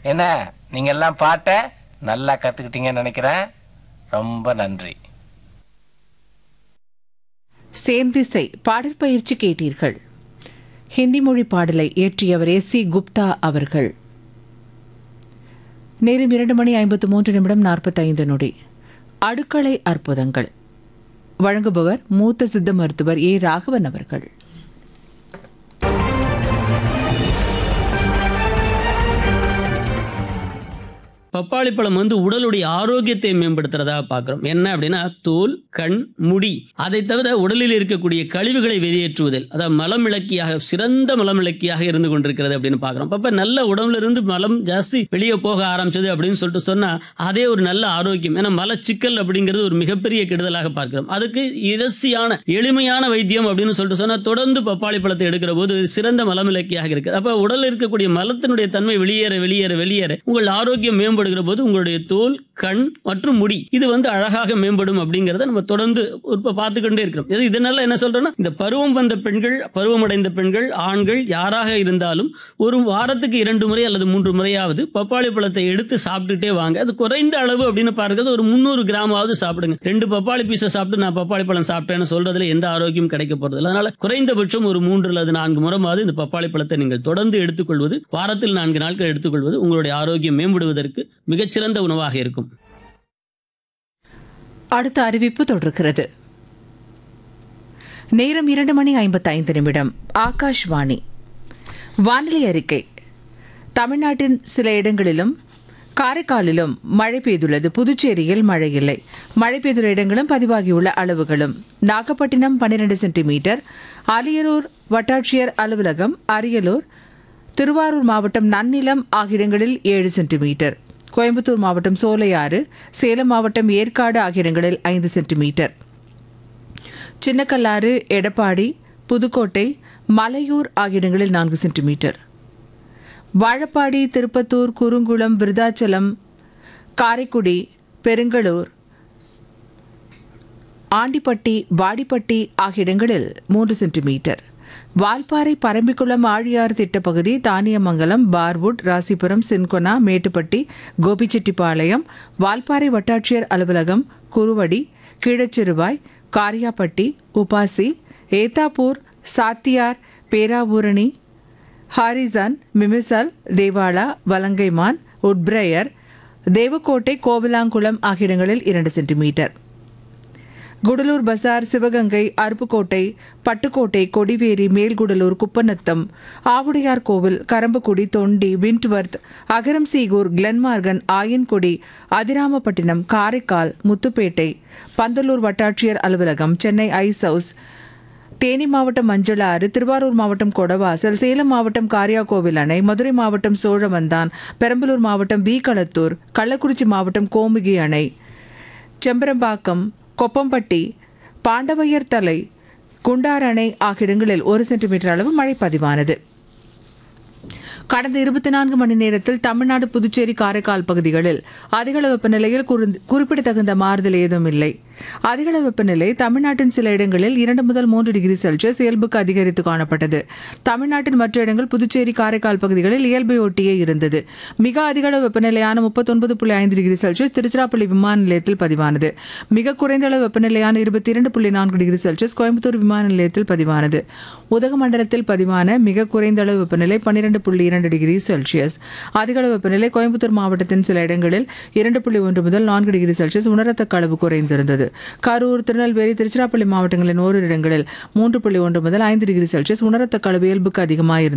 என்ன நீங்க எல்லாம் பாட்ட நல்லா கத்துக்கிட்டீங்கன்னு நினைக்கிறேன் ரொம்ப நன்றி சேர்ந்திசை பாடல் பயிற்சி கேட்டீர்கள் ஹிந்தி மொழி பாடலை இயற்றியவர் எஸ் சி குப்தா அவர்கள் நேரம் இரண்டு மணி ஐம்பத்து மூன்று நிமிடம் நாற்பத்தைந்து நொடி அடுக்களை அற்புதங்கள் வழங்குபவர் மூத்த சித்த மருத்துவர் ஏ ராகவன் அவர்கள் பப்பாளி பழம் வந்து உடலுடைய ஆரோக்கியத்தை மேம்படுத்துறதா பார்க்குறோம் என்ன அப்படின்னா தோல் கண் முடி அதை தவிர உடலில் இருக்கக்கூடிய கழிவுகளை வெளியேற்றுவதில் அதாவது மலமிளக்கியாக சிறந்த மலமிளக்கியாக இருந்து கொண்டிருக்கிறது அப்படின்னு பார்க்குறோம் அப்போ நல்ல உடம்புல இருந்து மலம் ஜாஸ்தி வெளியே போக ஆரம்பிச்சது அப்படின்னு சொல்லிட்டு சொன்னால் அதே ஒரு நல்ல ஆரோக்கியம் ஏன்னா மலச்சிக்கல் அப்படிங்கிறது ஒரு மிகப்பெரிய கெடுதலாக பார்க்கிறோம் அதுக்கு இரசியான எளிமையான வைத்தியம் அப்படின்னு சொல்லிட்டு சொன்னால் தொடர்ந்து பப்பாளி பழத்தை எடுக்கிற போது சிறந்த மலமிளக்கியாக இருக்குது அப்போ உடலில் இருக்கக்கூடிய மலத்தினுடைய தன்மை வெளியேற வெளியேற வெளியேற உங்கள் ஆரோக்கியம் மேம்படுகிற போது உங்களுடைய தோல் கண் மற்றும் முடி இது வந்து அழகாக மேம்படும் அப்படிங்கிறத நம்ம தொடர்ந்து இப்ப பார்த்துக்கொண்டே இருக்கிறோம் இது இதனால என்ன சொல்றேன்னா இந்த பருவம் வந்த பெண்கள் பருவமடைந்த பெண்கள் ஆண்கள் யாராக இருந்தாலும் ஒரு வாரத்துக்கு இரண்டு முறை அல்லது மூன்று முறையாவது பப்பாளி பழத்தை எடுத்து சாப்பிட்டுட்டே வாங்க அது குறைந்த அளவு அப்படின்னு பார்க்கிறது ஒரு முந்நூறு கிராமாவது சாப்பிடுங்க ரெண்டு பப்பாளி பீஸை சாப்பிட்டு நான் பப்பாளி பழம் சாப்பிட்டேன்னு சொல்றதுல எந்த ஆரோக்கியம் கிடைக்க போறது இல்லை. அதனால குறைந்தபட்சம் ஒரு மூன்று அல்லது நான்கு முறைமாவது இந்த பப்பாளி பழத்தை நீங்கள் தொடர்ந்து எடுத்துக்கொள்வது வாரத்தில் நான்கு நாட்கள் எடுத்துக்கொள்வது உங்களுடைய ஆரோக்கியம் மேம்படுவதற்கு மிகச்சிறந்த உணவாக இருக்கும் அடுத்த அறிவிப்பு தொடர்கிறது நேரம் இரண்டு மணி ஐம்பத்தைந்து நிமிடம் ஆகாஷ்வாணி வானிலை அறிக்கை தமிழ்நாட்டின் சில இடங்களிலும் காரைக்காலிலும் மழை பெய்துள்ளது புதுச்சேரியில் மழை இல்லை மழை பெய்துள்ள இடங்களும் பதிவாகியுள்ள அளவுகளும் நாகப்பட்டினம் பன்னிரண்டு சென்டிமீட்டர் அரியலூர் வட்டாட்சியர் அலுவலகம் அரியலூர் திருவாரூர் மாவட்டம் நன்னிலம் ஆகிய இடங்களில் ஏழு சென்டிமீட்டர் கோயம்புத்தூர் மாவட்டம் சோலையாறு சேலம் மாவட்டம் ஏற்காடு ஆகிய இடங்களில் ஐந்து சென்டிமீட்டர் சின்னக்கல்லாறு எடப்பாடி புதுக்கோட்டை மலையூர் ஆகிய இடங்களில் நான்கு சென்டிமீட்டர் வாழப்பாடி திருப்பத்தூர் குறுங்குளம் விருதாச்சலம் காரைக்குடி பெருங்களூர் ஆண்டிப்பட்டி வாடிப்பட்டி ஆகிய இடங்களில் மூன்று சென்டிமீட்டர் வால்பாறை பரம்பிக்குளம் ஆழியார் திட்டப்பகுதி தானியமங்கலம் பார்வுட் ராசிபுரம் சின்கொனா மேட்டுப்பட்டி கோபிச்செட்டிப்பாளையம் வால்பாறை வட்டாட்சியர் அலுவலகம் Kuruvadi Keezhachiruvai Kariyapatti UPASI Ethapur Sathiyar Peravurani Harrison Mimisal Devala Valangaiman Woodbriar Devakottai Kovilankulam ஆகிய இடங்களில் இரண்டு சென்டிமீட்டர் குடலூர் பசார் சிவகங்கை அருப்புக்கோட்டை பட்டுக்கோட்டை கொடிவேரி மேல்குடலூர் குப்பநத்தம் ஆவுடையார் கோவில் கரம்பக்குடி தொண்டி விண்ட்வர்த் அகரம் சீகூர் கிளன்மார்கன் ஆயன்குடி அதிராமப்பட்டினம் காரைக்கால் முத்துப்பேட்டை பந்தலூர் வட்டாட்சியர் அலுவலகம் சென்னை ஐஸ் ஹவுஸ் தேனி மாவட்டம் மஞ்சளாறு திருவாரூர் மாவட்டம் கொடவாசல் சேலம் மாவட்டம் காரியாகோவில் அணை மதுரை மாவட்டம் சோழவந்தான் பெரம்பலூர் மாவட்டம் வீகளத்தூர் கள்ளக்குறிச்சி மாவட்டம் கோமுகி அணை செம்பரம்பாக்கம் கொப்பம்பட்டி பாண்டவையர் தலை குண்டார் அணை ஆகிய இடங்களில் ஒரு சென்டிமீட்டர் அளவு மழை பதிவானது கடந்த இருபத்தி நான்கு மணி நேரத்தில் தமிழ்நாடு புதுச்சேரி காரைக்கால் பகுதிகளில் அதிகளவு வெப்பநிலையில் குறி- குறிப்பிடத்தகுந்த மாறுதல் ஏதும் இல்லை அதிகளவு வெப்பநிலை தமிழ்நாட்டின் சில இடங்களில் இரண்டு முதல் மூன்று டிகிரி செல்சியஸ் இயல்புக்கு அதிகரித்து காணப்பட்டது தமிழ்நாட்டின் மற்ற இடங்கள் புதுச்சேரி காரைக்கால் பகுதிகளில் இயல்பை ஒட்டியே இருந்தது மிக அதிகளவு வெப்பநிலையான முப்பத்தொன்பது புள்ளி ஐந்து டிகிரி செல்சியஸ் திருச்சிராப்பள்ளி விமான நிலையத்தில் பதிவானது மிக குறைந்த அளவு வெப்பநிலையான இருபத்தி இரண்டு புள்ளி நான்கு டிகிரி செல்சியஸ் கோயம்புத்தூர் விமான நிலையத்தில் பதிவானது உதகமண்டலத்தில் பதிவான மிக குறைந்த அளவு வெப்பநிலை பன்னிரண்டு புள்ளி இரண்டு டிகிரி செல்சியஸ் அதிகளவு வெப்பநிலை கோயம்புத்தூர் மாவட்டத்தின் சில இடங்களில் இரண்டு புள்ளி ஒன்று முதல் நான்கு டிகிரி செல்சியஸ் உணரத்தக்க அளவு குறைந்திருந்தது கரூர் திருநெல்வேலி திருச்சிராப்பள்ளி மாவட்டங்களின் ஓரிரு இடங்களில் மூன்று புள்ளி ஒன்று முதல் ஐந்து டிகிரி செல்சியஸ் உணரத்தக்க அளவு இயல்புக்கு அதிகமாக இருந்தது